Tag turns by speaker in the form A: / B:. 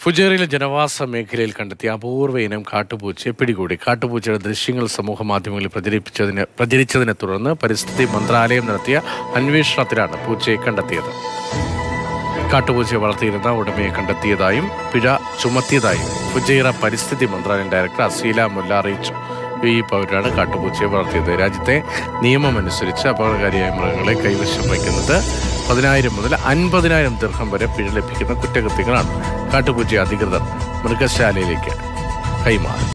A: ഫുജേറിയിലെ ജനവാസ മേഖലയിൽ കണ്ടെത്തിയ അപൂർവ ഇനം കാട്ടുപൂച്ചയെ പിടികൂടി കാട്ടുപൂച്ചയുടെ ദൃശ്യങ്ങൾ സമൂഹ മാധ്യമങ്ങളിൽ പ്രചരിപ്പിച്ചതിന് പ്രചരിച്ചതിനെ തുടർന്ന് പരിസ്ഥിതി മന്ത്രാലയം നടത്തിയ അന്വേഷണത്തിലാണ് പൂച്ചയെ കണ്ടെത്തിയത് കാട്ടുപൂച്ചയെ വളർത്തിയിരുന്ന ഉടമയെ കണ്ടെത്തിയതായും പിഴ ചുമത്തിയതായും ഫുജൈറ പരിസ്ഥിതി മന്ത്രാലയം ഡയറക്ടർ അസീല മുല്ല അറിയിച്ചു ഈ പൗരാണ് കാട്ടുപൂച്ചയെ വളർത്തിയത് രാജ്യത്തെ നിയമമനുസരിച്ച് അപകടകാരിയായ മൃഗങ്ങളെ കൈവശം വയ്ക്കുന്നത് പതിനായിരം മുതൽ അൻപതിനായിരം ദീർഘം വരെ പിഴ ലഭിക്കുന്ന കുറ്റകൃത്യങ്ങളാണ് കാട്ടുപൂച്ചയെ അധികൃതർ മൃഗശാലയിലേക്ക് കൈമാറി